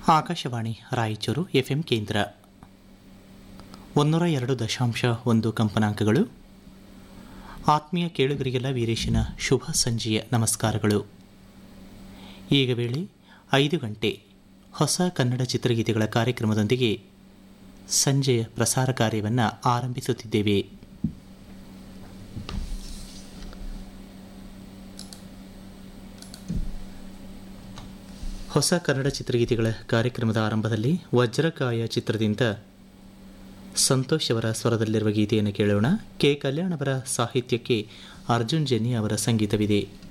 Akashvani Raichur FM ಕೇಂದ್ರ ಒಂದೂರ ಎರಡು ದಶಾಂಶ ಒಂದು ಕಂಪನಾಂಕಗಳು ಆತ್ಮೀಯ ಕೇಳುಗರಿಗೆಲ್ಲ ವೀರೇಶನ ಶುಭ ಸಂಜೆಯ ನಮಸ್ಕಾರಗಳು ಈಗ ವೇಳೆ ಐದು ಗಂಟೆ ಹೊಸ ಕನ್ನಡ ಚಿತ್ರಗೀತೆಗಳ ಕಾರ್ಯಕ್ರಮದೊಂದಿಗೆ ಸಂಜೆಯ ಪ್ರಸಾರ ಕಾರ್ಯವನ್ನು ಆರಂಭಿಸುತ್ತಿದ್ದೇವೆ ಹೊಸ ಕನ್ನಡ ಚಿತ್ರಗೀತೆಗಳ ಕಾರ್ಯಕ್ರಮದ ಆರಂಭದಲ್ಲಿ ವಜ್ರಕಾಯ ಚಿತ್ರದಿಂದ ಸಂತೋಷ್ ಅವರ ಸ್ವರದಲ್ಲಿರುವ ಗೀತೆಯನ್ನು ಕೇಳೋಣ ಕೆ ಕಲ್ಯಾಣ್ ಅವರ ಸಾಹಿತ್ಯಕ್ಕೆ ಅರ್ಜುನ್ ಜನ್ಯ ಅವರ ಸಂಗೀತವಿದೆ